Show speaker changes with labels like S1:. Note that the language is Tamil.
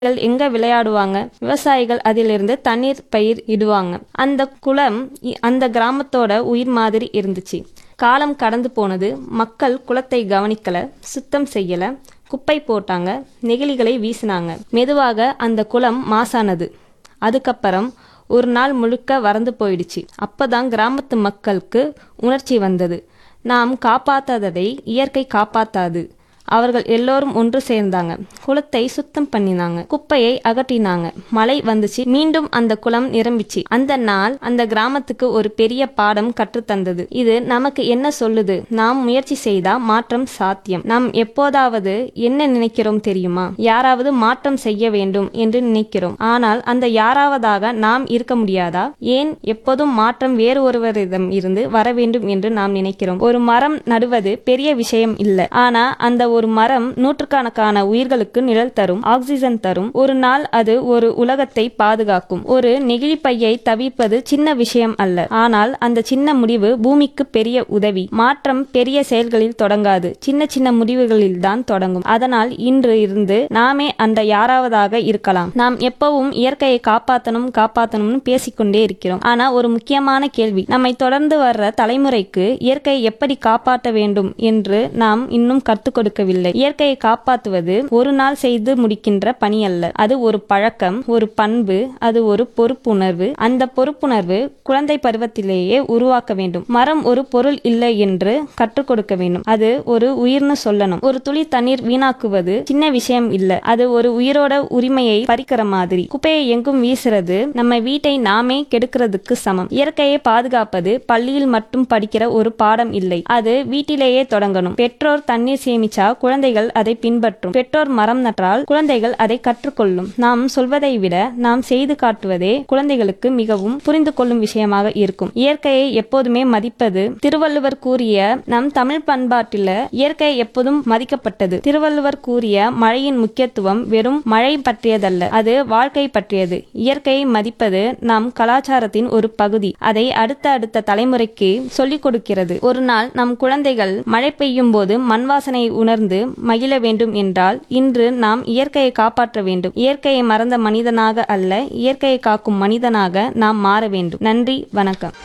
S1: குழந்தைகள் எங்க விளையாடுவாங்க விவசாயிகள் அதிலிருந்து தண்ணீர் பயிர் இடுவாங்க அந்த குளம் இ- அந்த கிராமத்தோட உயிர் மாதிரி இருந்துச்சு காலம் கடந்து போனது மக்கள் குளத்தை கவனிக்கல சுத்தம் செய்யல குப்பை போட்டாங்க நெகிழிகளை வீசினாங்க மெதுவாக அந்த குளம் மாசானது அதுக்கப்புறம் ஒரு நாள் முழுக்க வறந்து போயிடுச்சு அப்பதான் கிராமத்து மக்களுக்கு உணர்ச்சி வந்தது நாம் காப்பாத்தாததை இயற்கை காப்பாத்தாது அவர்கள் எல்லோரும் ஒன்று சேர்ந்தாங்க குளத்தை சுத்தம் பண்ணினாங்க குப்பையை அகற்றினாங்க மழை வந்துச்சு மீண்டும் அந்த குளம் நிரம்பிச்சு அந்த நாள் அந்த கிராமத்துக்கு ஒரு பெரிய பாடம் கற்றுத்தந்தது இது நமக்கு என்ன சொல்லுது நாம் முயற்சி செய்தா மாற்றம் சாத்தியம் நாம் எப்போதாவது என்ன நினைக்கிறோம் தெரியுமா யாராவது மாற்றம் செய்ய வேண்டும் என்று நினைக்கிறோம் ஆனால் அந்த யாராவதாக நாம் இருக்க முடியாதா ஏன் எப்போதும் மாற்றம் வேறு ஒருவரிடம் இருந்து வர வேண்டும் என்று நாம் நினைக்கிறோம் ஒரு மரம் நடுவது பெரிய விஷயம் இல்ல ஆனா அந்த ஒரு மரம் நூற்றுக்கணக்கான உயிர்களுக்கு நிழல் தரும் ஆக்சிஜன் தரும் ஒரு நாள் அது ஒரு உலகத்தை பாதுகாக்கும் ஒரு நெகிழி பையை தவிர்ப்பது சின்ன விஷயம் அல்ல ஆனால் அந்த சின்ன முடிவு பூமிக்கு பெரிய உதவி மாற்றம் பெரிய செயல்களில் தொடங்காது சின்ன சின்ன முடிவுகளில் தான் தொடங்கும் அதனால் இன்று இருந்து நாமே அந்த யாராவதாக இருக்கலாம் நாம் எப்பவும் இயற்கையை காப்பாத்தணும் காப்பாத்தணும்னு பேசிக்கொண்டே இருக்கிறோம் ஆனா ஒரு முக்கியமான கேள்வி நம்மை தொடர்ந்து வர்ற தலைமுறைக்கு இயற்கையை எப்படி காப்பாற்ற வேண்டும் என்று நாம் இன்னும் கற்றுக் கொடுக்கவில்லை இயற்கையை காப்பாற்றுவது ஒரு நாள் செய்து முடிக்கின்ற பணி அல்ல அது ஒரு பழக்கம் ஒரு பண்பு அது ஒரு பொறுப்புணர்வு அந்த பொறுப்புணர்வு குழந்தை பருவத்திலேயே உருவாக்க வேண்டும் மரம் ஒரு பொருள் இல்லை என்று கற்றுக் கொடுக்க வேண்டும் அது ஒரு உயிர்னு சொல்லணும் ஒரு துளி தண்ணீர் வீணாக்குவது சின்ன விஷயம் இல்ல அது ஒரு உயிரோட உரிமையை பறிக்கிற மாதிரி குப்பையை எங்கும் வீசுறது நம்ம வீட்டை நாமே கெடுக்கிறதுக்கு சமம் இயற்கையை பாதுகாப்பது பள்ளியில் மட்டும் படிக்கிற ஒரு பாடம் இல்லை அது வீட்டிலேயே தொடங்கணும் பெற்றோர் தண்ணீர் சேமிச்சா குழந்தைகள் அதை பின்பற்றும் பெற்றோர் மரம் நட்டால் குழந்தைகள் அதை கற்றுக்கொள்ளும் நாம் சொல்வதை விட நாம் செய்து காட்டுவதே குழந்தைகளுக்கு மிகவும் புரிந்து கொள்ளும் விஷயமாக இருக்கும் இயற்கையை எப்போதுமே மதிப்பது திருவள்ளுவர் கூறிய நம் தமிழ் பண்பாட்டில இயற்கை எப்போதும் மதிக்கப்பட்டது திருவள்ளுவர் கூறிய மழையின் முக்கியத்துவம் வெறும் மழை பற்றியதல்ல அது வாழ்க்கை பற்றியது இயற்கையை மதிப்பது நம் கலாச்சாரத்தின் ஒரு பகுதி அதை அடுத்த அடுத்த தலைமுறைக்கு சொல்லிக் கொடுக்கிறது ஒரு நாள் நம் குழந்தைகள் மழை பெய்யும் போது மண் வாசனை உணர்ந்து மகிழ வேண்டும் என்றால் இன்று நாம் இயற்கையை காப்பாற்ற வேண்டும் இயற்கையை மறந்த மனிதனாக அல்ல இயற்கையை காக்கும் மனிதனாக நாம் மாற வேண்டும் நன்றி வணக்கம்